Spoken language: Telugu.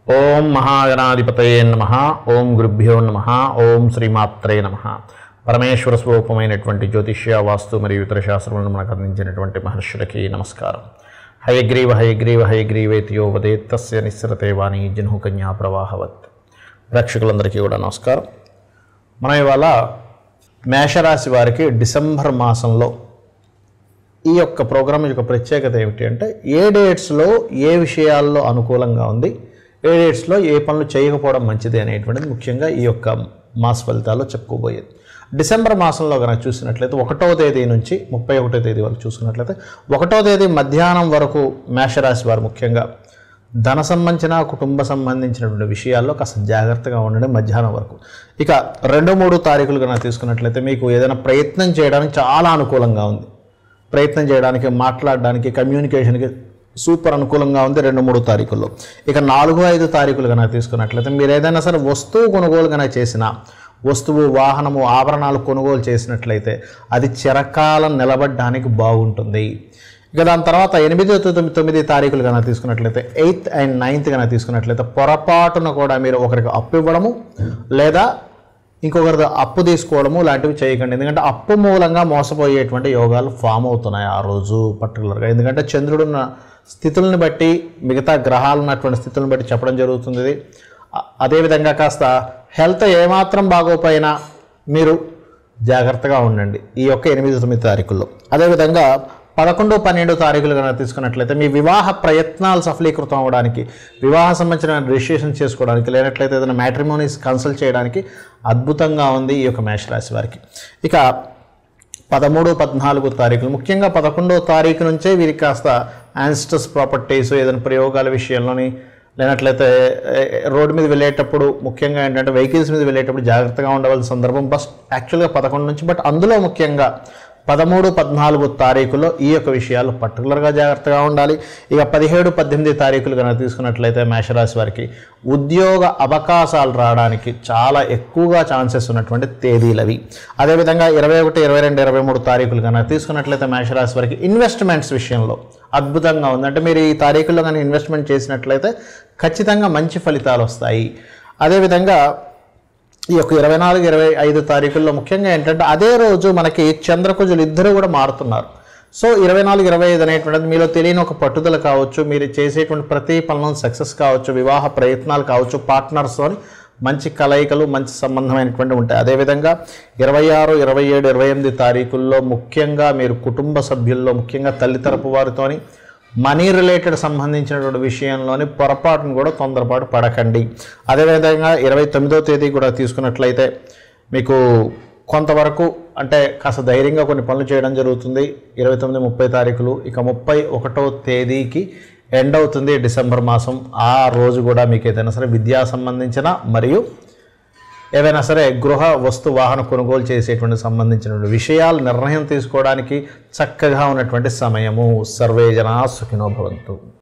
ఓం మహాగణాధిపతయే నమ ఓం గురుభ్యో నమ ఓం శ్రీమాత్రే నమ పరమేశ్వర స్వరూపమైనటువంటి జ్యోతిష్య వాస్తు మరియు ఇతర శాస్త్రములను మనకు అందించినటువంటి మహర్షులకి నమస్కారం హయగ్రీవ హయగ్రీవ హయగ్రీవేతియో వదేత్ తస్య నిస్సరతే వాణి జన్హు కన్యా ప్రవాహవత్ ప్రేక్షకులందరికీ కూడా నమస్కారం మనం ఇవాళ మేషరాశి వారికి డిసెంబర్ మాసంలో ఈ యొక్క ప్రోగ్రాం యొక్క ప్రత్యేకత ఏమిటి అంటే ఏ డేట్స్లో ఏ విషయాల్లో అనుకూలంగా ఉంది ఏ డేట్స్లో ఏ పనులు చేయకపోవడం మంచిది అనేటువంటిది ముఖ్యంగా ఈ యొక్క మాస ఫలితాల్లో చెప్పుకోబోయేది డిసెంబర్ మాసంలో కనుక చూసినట్లయితే ఒకటో తేదీ నుంచి ముప్పై ఒకటో తేదీ వరకు చూసుకున్నట్లయితే ఒకటో తేదీ మధ్యాహ్నం వరకు మేషరాశి వారు ముఖ్యంగా ధన సంబంధించిన కుటుంబ సంబంధించినటువంటి విషయాల్లో కాస్త జాగ్రత్తగా ఉండండి మధ్యాహ్నం వరకు ఇక రెండు మూడు తారీఖులు కనుక తీసుకున్నట్లయితే మీకు ఏదైనా ప్రయత్నం చేయడానికి చాలా అనుకూలంగా ఉంది ప్రయత్నం చేయడానికి మాట్లాడడానికి కమ్యూనికేషన్కి సూపర్ అనుకూలంగా ఉంది రెండు మూడు తారీఖుల్లో ఇక నాలుగు ఐదు తారీఖులు కనుక తీసుకున్నట్లయితే మీరు ఏదైనా సరే వస్తువు కొనుగోలు కనుక చేసినా వస్తువు వాహనము ఆభరణాలు కొనుగోలు చేసినట్లయితే అది చిరకాలం నిలబడడానికి బాగుంటుంది ఇక దాని తర్వాత ఎనిమిది తొమ్మిది తొమ్మిది తారీఖులు కనుక తీసుకున్నట్లయితే ఎయిత్ అండ్ నైన్త్ కనుక తీసుకున్నట్లయితే పొరపాటున కూడా మీరు ఒకరికి అప్పు ఇవ్వడము లేదా ఇంకొకరిది అప్పు తీసుకోవడము లాంటివి చేయకండి ఎందుకంటే అప్పు మూలంగా మోసపోయేటువంటి యోగాలు ఫామ్ అవుతున్నాయి ఆ రోజు పర్టికులర్గా ఎందుకంటే చంద్రుడున్న స్థితులను బట్టి మిగతా గ్రహాలు ఉన్నటువంటి స్థితులను బట్టి చెప్పడం జరుగుతుంది ఇది. అ- అదేవిధంగా కాస్త హెల్త్ ఏమాత్రం బాగోపోయినా మీరు జాగ్రత్తగా ఉండండి ఈ యొక్క ఎనిమిది తొమ్మిది తారీఖుల్లో అదేవిధంగా పదకొండు పన్నెండు తారీఖులు కనుక తీసుకున్నట్లయితే మీ వివాహ ప్రయత్నాలు సఫలీకృతం అవ్వడానికి వివాహ సంబంధించిన రిజిస్ట్రేషన్ చేసుకోవడానికి లేనట్లయితే ఏదైనా మ్యాట్రిమోనీస్ కన్సల్ట్ చేయడానికి అద్భుతంగా ఉంది ఈ యొక్క మేషరాశి వారికి ఇక పదమూడు పద్నాలుగు తారీఖులు ముఖ్యంగా పదకొండో తారీఖు నుంచే వీరికి కాస్త యాన్స్టర్స్ ప్రాపర్టీస్ ఏదైనా ప్రయోగాల విషయంలోని లేనట్లయితే ఏ, రోడ్డు మీద వెళ్ళేటప్పుడు ముఖ్యంగా ఏంటంటే వెహికల్స్ మీద వెళ్ళేటప్పుడు జాగ్రత్తగా ఉండవలసిన సందర్భం బస్ యాక్చువల్గా పదకొండు నుంచి బట్ అందులో ముఖ్యంగా పదమూడు పద్నాలుగు తారీఖుల్లో ఈ యొక్క విషయాలు పర్టికులర్గా జాగ్రత్తగా ఉండాలి ఇక పదిహేడు పద్దెనిమిది తారీఖులు కనుక తీసుకున్నట్లయితే మేషరాశి వారికి ఉద్యోగ అవకాశాలు రావడానికి చాలా ఎక్కువగా ఛాన్సెస్ ఉన్నటువంటి తేదీలు అవి అదేవిధంగా ఇరవై ఒకటి ఇరవై రెండు ఇరవై మూడు తారీఖులు కనుక తీసుకున్నట్లయితే మేషరాశి వారికి ఇన్వెస్ట్మెంట్స్ విషయంలో అద్భుతంగా ఉంది అంటే మీరు ఈ తారీఖుల్లో కానీ ఇన్వెస్ట్మెంట్ చేసినట్లయితే ఖచ్చితంగా మంచి ఫలితాలు వస్తాయి అదేవిధంగా ఈ యొక్క ఇరవై నాలుగు ఇరవై ఐదు తారీఖుల్లో ముఖ్యంగా ఏంటంటే అదే రోజు మనకి చంద్రకుజులు ఇద్దరు కూడా మారుతున్నారు సో ఇరవై నాలుగు ఇరవై ఐదు అనేటువంటిది మీలో తెలియని ఒక పట్టుదల కావచ్చు మీరు చేసేటువంటి ప్రతి పనులను సక్సెస్ కావచ్చు వివాహ ప్రయత్నాలు కావచ్చు పార్ట్నర్స్తో మంచి కలయికలు మంచి సంబంధమైనటువంటి ఉంటాయి అదేవిధంగా ఇరవై ఆరు ఇరవై ఏడు ఇరవై ఎనిమిది తారీఖుల్లో ముఖ్యంగా మీరు కుటుంబ సభ్యుల్లో ముఖ్యంగా తల్లితరపు వారితోని మనీ రిలేటెడ్ సంబంధించినటువంటి విషయంలోని పొరపాటును కూడా తొందరపాటు పడకండి అదేవిధంగా ఇరవై తొమ్మిదో తేదీ కూడా తీసుకున్నట్లయితే మీకు కొంతవరకు అంటే కాస్త ధైర్యంగా కొన్ని పనులు చేయడం జరుగుతుంది ఇరవై తొమ్మిది ముప్పై తారీఖులు ఇక ముప్పై ఒకటో తేదీకి ఎండ్ అవుతుంది డిసెంబర్ మాసం ఆ రోజు కూడా మీకు ఏదైనా సరే విద్యా సంబంధించిన మరియు ఏవైనా సరే గృహ వస్తు వాహన కొనుగోలు చేసేటువంటి సంబంధించినటువంటి విషయాలు నిర్ణయం తీసుకోవడానికి చక్కగా ఉన్నటువంటి సమయము సర్వే జనా సుఖినో భవంతు